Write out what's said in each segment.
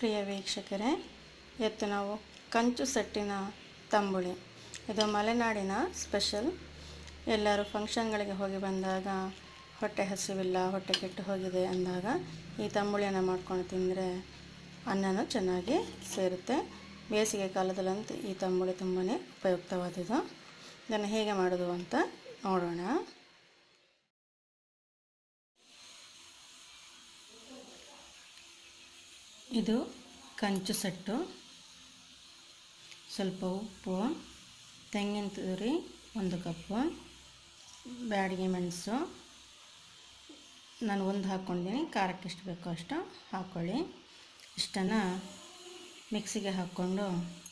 ಪ್ರಿಯ ವೀಕ್ಷಕರೇ ಇವತ್ತು ನಾವು ಕಂಚು ಸೆಟ್ಟಿನ ತಂಬುಳಿ ಇದು ಮಲೆನಾಡಿನ ಸ್ಪೆಷಲ್ ಎಲ್ಲರೂ ಫಂಕ್ಷನ್ಗಳಿಗೆ ಹೋಗಿ ಬಂದಾಗ ಹೊಟ್ಟೆ ಹಸಿವಿಲ್ಲ ಹೊಟ್ಟೆ ಕೆಟ್ಟು ಹೋಗಿದೆ ಅಂದಾಗ ಈ ತಂಬುಳಿಯನ್ನು ಮಾಡ್ಕೊಂಡು ತಿಂದರೆ ಅನ್ನನೂ ಚೆನ್ನಾಗಿ ಸೇರುತ್ತೆ ಬೇಸಿಗೆ ಕಾಲದಲ್ಲಂತೂ ಈ ತಂಬುಳಿ ತುಂಬಾ ಉಪಯುಕ್ತವಾದದ್ದು ಇದನ್ನು ಹೇಗೆ ಮಾಡೋದು ಅಂತ ನೋಡೋಣ ಇದು ಕಂಚು ಸೆಟ್ಟು ಸ್ವಲ್ಪ ಉಪ್ಪು ತೆಂಗಿನ ತುರಿ ಒಂದು ಕಪ್ಪು ಬ್ಯಾಡಿಗೆ ಮೆಣಸು ನಾನು ಒಂದು ಹಾಕ್ಕೊಂಡಿದ್ದೀನಿ ಖಾರಕ್ಕೆ ಎಷ್ಟು ಬೇಕೋ ಅಷ್ಟು ಹಾಕ್ಕೊಳ್ಳಿ ಇಷ್ಟನ್ನು ಮಿಕ್ಸಿಗೆ ಹಾಕ್ಕೊಂಡು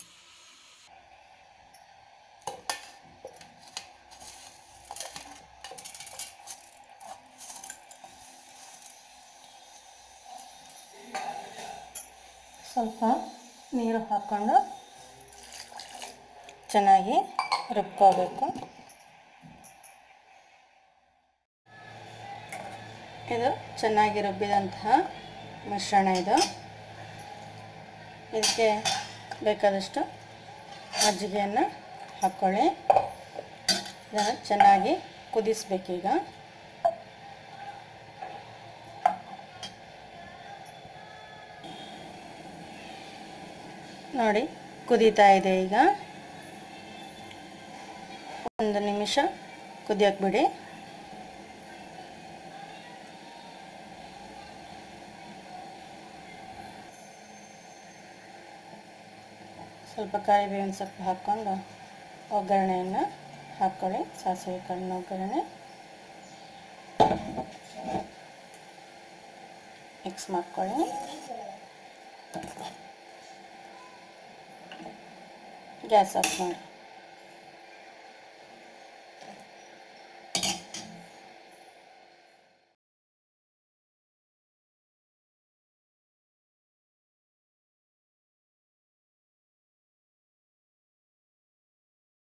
ಸ್ವಲ್ಪ ನೀರು ಹಾಕ್ಕೊಂಡು ಚೆನ್ನಾಗಿ ರುಬ್ಕೋಬೇಕು ಇದು ಚೆನ್ನಾಗಿ ರುಬ್ಬಿದಂತಹ ಮಿಶ್ರಣ ಇದು ಇದಕ್ಕೆ ಬೇಕಾದಷ್ಟು ಮಜ್ಜಿಗೆಯನ್ನು ಹಾಕ್ಕೊಳ್ಳಿ ಇದನ್ನು ಚೆನ್ನಾಗಿ ಕುದಿಸ್ಬೇಕೀಗ ನೋಡಿ ಕುದೀತಾ ಇದೆ ಈಗ ಒಂದು ನಿಮಿಷ ಕುದಿಯೋಕೆ ಬಿಡಿ ಸ್ವಲ್ಪ ಕರಿಬೇವಿನ ಸೊಪ್ಪು ಹಾಕ್ಕೊಂಡು ಒಗ್ಗರಣೆಯನ್ನು ಹಾಕ್ಕೊಳ್ಳಿ ಸಾಸಿವೆ ಕಾಳಿನ ಒಗ್ಗರಣೆ ಮಿಕ್ಸ್ ಮಾಡ್ಕೊಳ್ಳಿ ಗ್ಯಾಸ್ ಆಫ್ ಮಾಡಿ